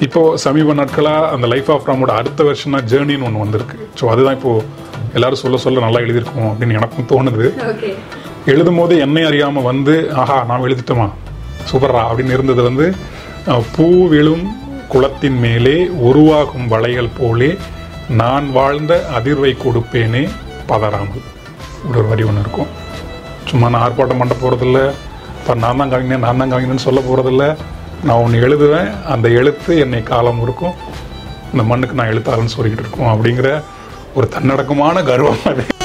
இப்போ சமீப நாட்களாக அந்த லைஃப் ஆஃப் ராமோட அடுத்த வருஷனாக ஜேர்னின்னு ஒன்று வந்திருக்கு ஸோ அதுதான் இப்போ எல்லாரும் சொல்ல சொல்ல நல்லா எழுதியிருக்கோம் அப்படின்னு எனக்கும் தோணுது ஓகே எழுதும் போது என்னை அறியாமல் வந்து ஆஹா நாம் எழுதிட்டோமா சூப்பரா அப்படின்னு இருந்தது வந்து அஹ், பூ விழும் குளத்தின் மேலே உருவாகும் வளைகள் போலே நான் வாழ்ந்த அதிர்வை கொடுப்பேனே பதறாமல் இப்படி ஒரு வரி ஒன்று இருக்கும் சும்மா நான் ஆர்ப்பாட்டம் பண்ண போகிறதில்ல இப்போ நான் தான் கவிஞன் நான் தான் கவிஞன்னு சொல்ல போகிறதில்ல நான் ஒன்று எழுதுவேன் அந்த எழுத்து என்னை காலம் இருக்கும் இந்த மண்ணுக்கு நான் எழுத்தாளன்னு சொல்லிக்கிட்டு இருக்கோம் அப்படிங்கிற ஒரு தன்னடக்கமான கர்வம் அது